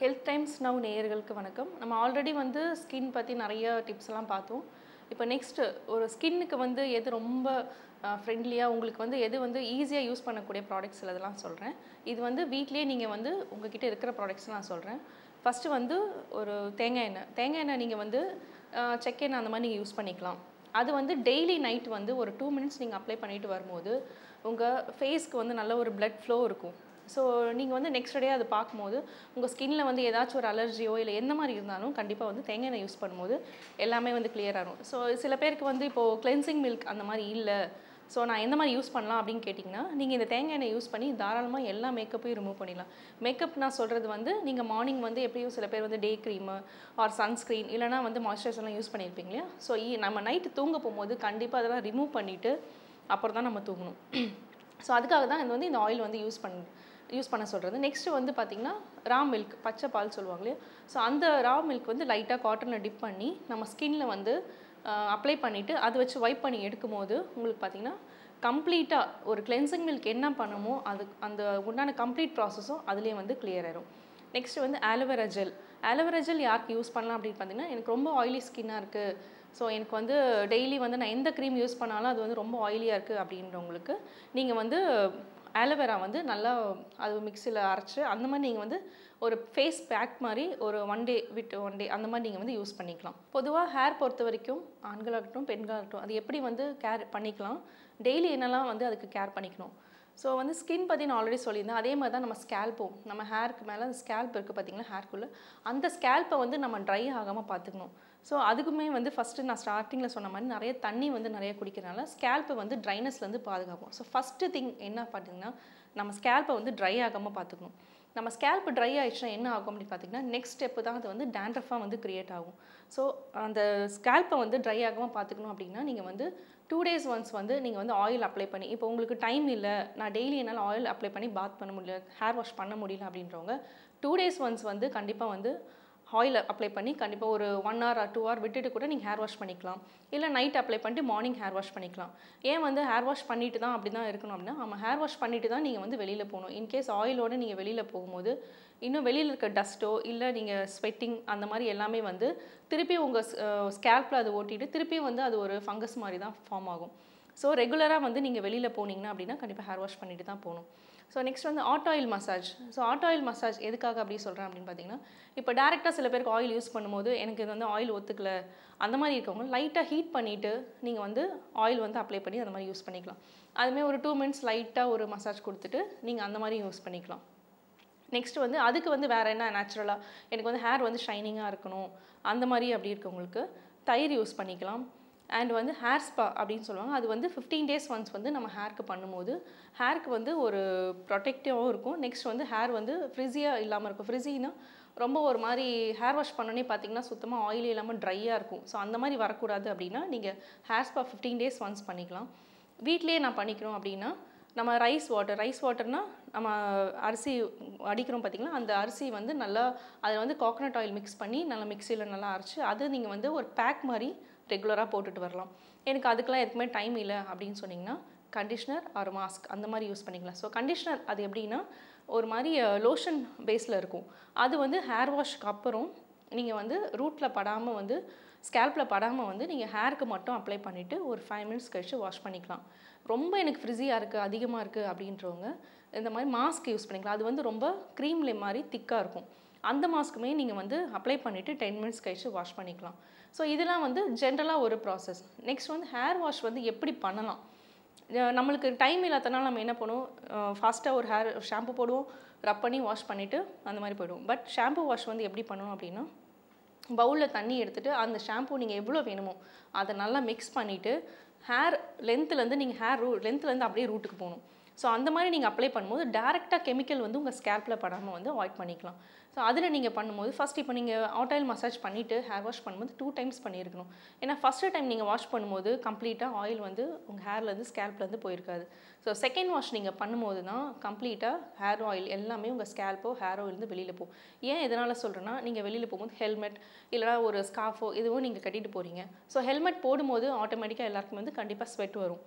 health times now நேயர்களுக்கு வணக்கம் நம்ம ஆல்ரெடி வந்து ஸ்கின் பற்றி நிறைய டிப்ஸ் எல்லாம் பார்த்தோம் இப்போ நெக்ஸ்ட்டு ஒரு ஸ்கின்னுக்கு வந்து எது ரொம்ப ஃப்ரெண்ட்லியாக உங்களுக்கு வந்து எது வந்து ஈஸியாக யூஸ் பண்ணக்கூடிய ப்ராடக்ட்ஸ் இதெல்லாம் சொல்கிறேன் இது வந்து வீட்லேயே நீங்கள் வந்து உங்ககிட்ட இருக்கிற ப்ராடக்ட்ஸ் நான் சொல்கிறேன் ஃபஸ்ட்டு வந்து ஒரு தேங்காய் எண்ணெய் தேங்காய் எண்ணெய் நீங்கள் வந்து செக் எண்ணெய் அந்த மாதிரி நீங்கள் யூஸ் பண்ணிக்கலாம் அது வந்து டெய்லி நைட் வந்து ஒரு டூ மினிட்ஸ் நீங்கள் அப்ளை பண்ணிட்டு வரும்போது உங்கள் ஃபேஸ்க்கு வந்து நல்ல ஒரு blood flow இருக்கும் ஸோ நீங்கள் வந்து நெக்ஸ்ட் டே அதை பார்க்கும்போது உங்கள் ஸ்கின்ல வந்து ஏதாச்சும் ஒரு அலர்ஜியோ இல்லை எந்த மாதிரி இருந்தாலும் கண்டிப்பாக வந்து தேங்காய் எண்ணெய் யூஸ் பண்ணும்போது எல்லாமே வந்து clear ஆகும் ஸோ சில பேருக்கு வந்து இப்போது கிளென்சிங் மில்க் அந்த மாதிரி இல்லை ஸோ நான் எந்த மாதிரி யூஸ் பண்ணலாம் அப்படின்னு கேட்டிங்கன்னா நீங்கள் இந்த தேங்காய் எண்ணெய் யூஸ் பண்ணி தாராளமாக எல்லா மேக்கப்பையும் ரிமூவ் பண்ணிடலாம் மேக்கப் நான் சொல்கிறது வந்து நீங்கள் மார்னிங் வந்து எப்படியும் சில பேர் வந்து டே க்ரீமு ஆர் சன்ஸ்க்ரீன் இல்லைனா வந்து மாய்ஸ்சரைசர்லாம் யூஸ் பண்ணியிருப்பீங்க இல்லையா ஸோ நம்ம நைட்டு தூங்க போகும்போது கண்டிப்பாக அதெல்லாம் ரிமூவ் பண்ணிவிட்டு அப்புறம் தான் நம்ம தூங்கணும் ஸோ அதுக்காக தான் இது வந்து இந்த ஆயில் வந்து யூஸ் பண்ண யூஸ் பண்ண சொல்கிறது நெக்ஸ்ட்டு வந்து பார்த்திங்கன்னா ரா மில்க் பச்சை பால் சொல்லுவாங்க இல்லையா ஸோ அந்த ரா மில்க் வந்து லைட்டாக காட்டனில் டிப் பண்ணி நம்ம ஸ்கின்ல வந்து அப்ளை பண்ணிவிட்டு அதை வச்சு வைப் பண்ணி எடுக்கும்போது உங்களுக்கு பார்த்திங்கன்னா கம்ப்ளீட்டாக ஒரு கிளென்சிங் மில்க் என்ன பண்ணுமோ அது அந்த உண்டான கம்ப்ளீட் ப்ராசஸும் அதுலேயே வந்து clear ஆயிரும் நெக்ஸ்ட் வந்து ஆலோவேரா ஜெல் ஆலோவேரா ஜெல் யாருக்கு யூஸ் பண்ணலாம் அப்படின்னு பார்த்தீங்கன்னா எனக்கு ரொம்ப ஆயிலி ஸ்கின்னாக இருக்குது ஸோ எனக்கு வந்து டெய்லி வந்து நான் எந்த க்ரீம் யூஸ் பண்ணாலும் அது வந்து ரொம்ப ஆயிலியாக இருக்குது அப்படின்றவங்களுக்கு நீங்கள் வந்து ஆலோவேரா வந்து நல்லா அது மிக்சியில் அரைச்சி அந்த மாதிரி நீங்கள் வந்து ஒரு ஃபேஸ் பேக் மாதிரி ஒரு ஒன் டே விட்டு ஒன் டே அந்த மாதிரி நீங்கள் வந்து யூஸ் பண்ணிக்கலாம் பொதுவாக ஹேர் பொறுத்த வரைக்கும் ஆண்களாகட்டும் பெண்களாகட்டும் அது எப்படி வந்து கேர் பண்ணிக்கலாம் டெய்லி என்னெல்லாம் வந்து அதுக்கு கேர் பண்ணிக்கணும் ஸோ வந்து ஸ்கின் பற்றி நான் ஆல்ரெடி சொல்லியிருந்தேன் அதே மாதிரி தான் நம்ம ஸ்கேல்ப்பும் நம்ம ஹேருக்கு மேலே அந்த ஸ்கேல்ப் இருக்குது பார்த்தீங்களா ஹேர்க்குள்ளே அந்த ஸ்கேல்ப்பை வந்து நம்ம ட்ரை ஆகாமல் பார்த்துக்கணும் ஸோ அதுக்குமே வந்து ஃபஸ்ட்டு நான் ஸ்டார்டிங்கில் சொன்ன மாதிரி நிறைய தண்ணி வந்து நிறைய குடிக்கிறனால ஸ்கேல்ப்பை வந்து ட்ரைனஸ்லேருந்து பாதுகாப்போம் ஸோ ஃபஸ்ட்டு திங் என்ன பார்த்தீங்கன்னா நம்ம ஸ்கேல்ப்பை வந்து ட்ரை ஆகாமல் பார்த்துக்கணும் நம்ம ஸ்கேல்ப் ட்ரை ஆயிடுச்சுன்னா என்ன ஆகும் அப்படின்னு பார்த்தீங்கன்னா நெக்ஸ்ட் ஸ்டெப்பு தான் அது வந்து டேண்ட்ரஃபாக வந்து க்ரியேட் ஆகும் ஸோ அந்த ஸ்கேல்ப்பை வந்து ட்ரை ஆகாமல் பார்த்துக்கணும் அப்படின்னா நீங்கள் வந்து டூ டேஸ் ஒன்ஸ் வந்து நீங்கள் வந்து ஆயில் அப்ளை பண்ணி இப்போ உங்களுக்கு டைம் இல்லை நான் டெய்லி என்னால் ஆயில் அப்ளை பண்ணி பாத் பண்ண முடியல ஹேர் வாஷ் பண்ண முடியல அப்படின்றவங்க டூ டேஸ் ஒன்ஸ் வந்து கண்டிப்பாக வந்து ஆயில் அப்ளை பண்ணி கண்டிப்பாக ஒரு ஒன் ஹவர் டூ ஹவர் விட்டுட்டு கூட நீங்கள் ஹேர் வாஷ் பண்ணிக்கலாம் இல்லை நைட் அப்ளை பண்ணிட்டு மார்னிங் ஹேர் வாஷ் பண்ணிக்கலாம் ஏன் வந்து ஹேர் வாஷ் பண்ணிட்டு தான் அப்படி தான் இருக்கணும் அப்படின்னா நம்ம ஹேர் வாஷ் பண்ணிட்டு தான் நீங்கள் வந்து வெளியில் போகணும் இன்கேஸ் ஆயிலோடு நீங்கள் வெளியில் போகும்போது இன்னும் வெளியில் இருக்க டஸ்ட்டோ இல்லை நீங்கள் ஸ்வெட்டிங் அந்த மாதிரி எல்லாமே வந்து திருப்பி உங்கள் ஸ்கேல்பில் அது ஓட்டிட்டு திருப்பியும் வந்து அது ஒரு ஃபங்கஸ் மாதிரி தான் ஃபார்ம் ஆகும் ஸோ ரெகுலராக வந்து நீங்கள் வெளியில் போனீங்கன்னா அப்படின்னா கண்டிப்பாக ஹேர் வாஷ் பண்ணிட்டு தான் போகணும் ஸோ நெக்ஸ்ட் வந்து hot oil massage so hot oil massage எதுக்காக அப்படி சொல்கிறேன் அப்படின்னு பார்த்தீங்கன்னா இப்போ டேரெக்டாக சில பேருக்கு ஆயில் யூஸ் பண்ணும்போது எனக்கு இது வந்து ஆயில் ஒத்துக்கல அந்த மாதிரி இருக்கவங்க லைட்டாக ஹீட் பண்ணிவிட்டு நீங்கள் வந்து ஆயில் வந்து அப்ளை பண்ணி அந்த மாதிரி யூஸ் பண்ணிக்கலாம் அதுமாதிரி ஒரு டூ மினிட்ஸ் லைட்டாக ஒரு மசாஜ் கொடுத்துட்டு நீங்கள் அந்த மாதிரி யூஸ் பண்ணிக்கலாம் நெக்ஸ்ட் வந்து அதுக்கு வந்து வேறு என்ன நேச்சுரலாக எனக்கு வந்து ஹேர் வந்து ஷைனிங்காக இருக்கணும் அந்த மாதிரி அப்படி இருக்கவங்களுக்கு தயிர் யூஸ் பண்ணிக்கலாம் அண்ட் வந்து ஹேர் ஸ்பா அப்படின்னு சொல்லுவாங்க அது வந்து ஃபிஃப்டீன் டேஸ் ஒன்ஸ் வந்து நம்ம ஹேருக்கு பண்ணும்போது ஹேருக்கு வந்து ஒரு ப்ரொடெக்டிவாகவும் இருக்கும் நெக்ஸ்ட் வந்து ஹேர் வந்து ஃப்ரிஸியாக இல்லாமல் இருக்கும் ஃப்ரிஸினா ரொம்ப ஒரு மாதிரி ஹேர் வாஷ் பண்ணோன்னே பார்த்தீங்கன்னா சுத்தமாக ஆயிலி இல்லாமல் ட்ரையாக இருக்கும் ஸோ அந்த மாதிரி வரக்கூடாது அப்படின்னா நீங்கள் hair spa fifteen days once பண்ணிக்கலாம் வீட்லேயே நான் பண்ணிக்கிறோம் அப்படின்னா நம்ம ரைஸ் வாட்டர் ரைஸ் வாட்டர்னால் நம்ம அரிசி அடிக்கிறோம் பார்த்திங்களா அந்த அரிசி வந்து நல்லா அதில் வந்து கோகனட் ஆயில் மிக்ஸ் பண்ணி நல்லா மிக்சியில் நல்லா அரைச்சி அது நீங்கள் வந்து ஒரு பேக் மாதிரி ரெகுலராக போட்டுட்டு வரலாம் எனக்கு அதுக்கெலாம் எதுக்குமே டைம் இல்லை அப்படின்னு சொன்னிங்கன்னா கண்டிஷ்னர் ஆர் மாஸ்க் அந்த மாதிரி யூஸ் பண்ணிக்கலாம் ஸோ கண்டிஷ்னர் அது எப்படின்னா ஒரு மாதிரி லோஷன் பேஸில் இருக்கும் அது வந்து ஹேர் வாஷ்க்கு அப்புறம் நீங்கள் வந்து ரூட்டில் படாமல் வந்து ஸ்கேல்பில் படாமல் வந்து நீங்கள் ஹேருக்கு மட்டும் அப்ளை பண்ணிவிட்டு ஒரு ஃபைவ் மினிட்ஸ் கழிச்சு வாஷ் பண்ணிக்கலாம் ரொம்ப எனக்கு ஃப்ரிஸியாக இருக்குது அதிகமாக இருக்குது அப்படின்றவங்க இந்த மாதிரி மாஸ்க் யூஸ் பண்ணிக்கலாம் அது வந்து ரொம்ப க்ரீம்ல மாதிரி திக்காக இருக்கும் அந்த மாஸ்க்குமே நீங்கள் வந்து அப்ளை பண்ணிவிட்டு டென் மினிட்ஸ் கழிச்சு வாஷ் பண்ணிக்கலாம் ஸோ இதெல்லாம் வந்து ஜென்ரலாக ஒரு ப்ராசஸ் நெக்ஸ்ட் வந்து ஹேர் வாஷ் வந்து எப்படி பண்ணலாம் நம்மளுக்கு டைம் இல்லாதனால நம்ம என்ன பண்ணுவோம் ஃபாஸ்ட்டாக ஒரு ஹேர் ஷாம்பு போடுவோம் ரப் பண்ணி வாஷ் பண்ணிவிட்டு அந்த மாதிரி போயிடுவோம் பட் ஷாம்பு வாஷ் வந்து எப்படி பண்ணணும் அப்படின்னா பவுலில் தண்ணி எடுத்துகிட்டு அந்த ஷாம்பு நீங்கள் எவ்வளோ வேணுமோ அதை நல்லா மிக்ஸ் பண்ணிவிட்டு ஹேர் லென்த்துலேருந்து நீங்கள் ஹேர் ரூ லென்த்துலேருந்து அப்படியே ரூட்டுக்கு போகணும் ஸோ அந்த மாதிரி நீங்கள் அப்ளை பண்ணும்போது டேரெக்டாக கெமிக்கல் வந்து உங்கள் ஸ்கேல்பில் படாமல் வந்து அவாய்ட் பண்ணிக்கலாம் ஸோ அதில் நீங்கள் பண்ணும்போது ஃபஸ்ட் இப்போ நீங்கள் ஆயில் மசாஜ் பண்ணிவிட்டு ஹேர் வாஷ் பண்ணும்போது டூ டைம்ஸ் பண்ணியிருக்கணும் ஏன்னா ஃபஸ்ட்டு டைம் நீங்கள் வாஷ் பண்ணும்போது கம்ப்ளீட்டாக ஆயில் வந்து உங்கள் ஹேர்லேருந்து ஸ்கேல்ப்லேருந்து போயிருக்காது ஸோ செகண்ட் வாஷ் நீங்கள் பண்ணும்போது தான் கம்ப்ளீட்டாக ஹேர் ஆயில் எல்லாமே உங்கள் ஸ்கேல்ப்போ ஹேர் ஆயிலேருந்து வெளியில் போகும் ஏன் எதனால் சொல்கிறேன்னா நீங்கள் வெளியில் போகும்போது ஹெல்மெட் இல்லைனா ஒரு ஸ்கார்ஃபோ இதுவும் நீங்கள் கட்டிட்டு போகிறீங்க ஸோ ஹெல்மெட் போடும்போது ஆட்டோமேட்டிக்காக எல்லாருக்குமே வந்து கண்டிப்பாக ஸ்வெட் வரும்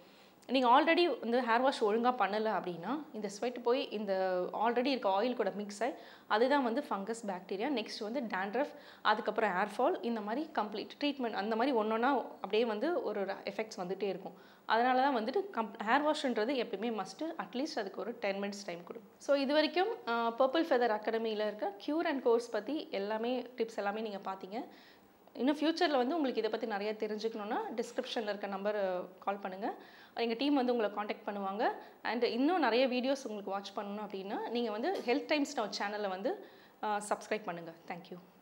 நீங்கள் ஆல்ரெடி வந்து ஹேர் வாஷ் ஒழுங்காக பண்ணலை அப்படின்னா இந்த ஸ்வெட் போய் இந்த ஆல்ரெடி இருக்க ஆயில் கூட மிக்ஸ் ஆகி அதுதான் வந்து ஃபங்கஸ் பாக்டீரியா நெக்ஸ்ட் வந்து டேண்ட்ரஃப் அதுக்கப்புறம் ஹேர் ஃபால் இந்த மாதிரி கம்ப்ளீட் ட்ரீட்மெண்ட் அந்த மாதிரி ஒன்று ஒன்றா அப்படியே வந்து ஒரு எஃபெக்ட்ஸ் வந்துகிட்டே இருக்கும் அதனால தான் வந்துட்டு கம் ஹேர் வாஷ்ன்றது எப்பயுமே மஸ்ட்டு அட்லீஸ்ட் அதுக்கு ஒரு டென் மினிட்ஸ் டைம் கொடுக்கும் ஸோ இது வரைக்கும் பர்பிள் ஃபெதர் அகாடமியில் இருக்க க்யூர் அண்ட் கோர்ஸ் பற்றி எல்லாமே டிப்ஸ் எல்லாமே நீங்கள் பார்த்தீங்க இன்னும் ஃப்யூச்சரில் வந்து உங்களுக்கு இதை பற்றி நிறைய தெரிஞ்சுக்கணுன்னா டிஸ்கிரிப்ஷனில் இருக்க நம்பர் கால் பண்ணுங்கள் எங்கள் டீம் வந்து உங்களை காண்டாக்ட் பண்ணுவாங்க அண்ட் இன்னும் நிறைய வீடியோஸ் உங்களுக்கு வாட்ச் பண்ணணும் அப்படின்னா நீங்கள் வந்து ஹெல்த் டைம்ஸ் நம்ம சேனலை வந்து சப்ஸ்கிரைப் பண்ணுங்கள் தேங்க்யூ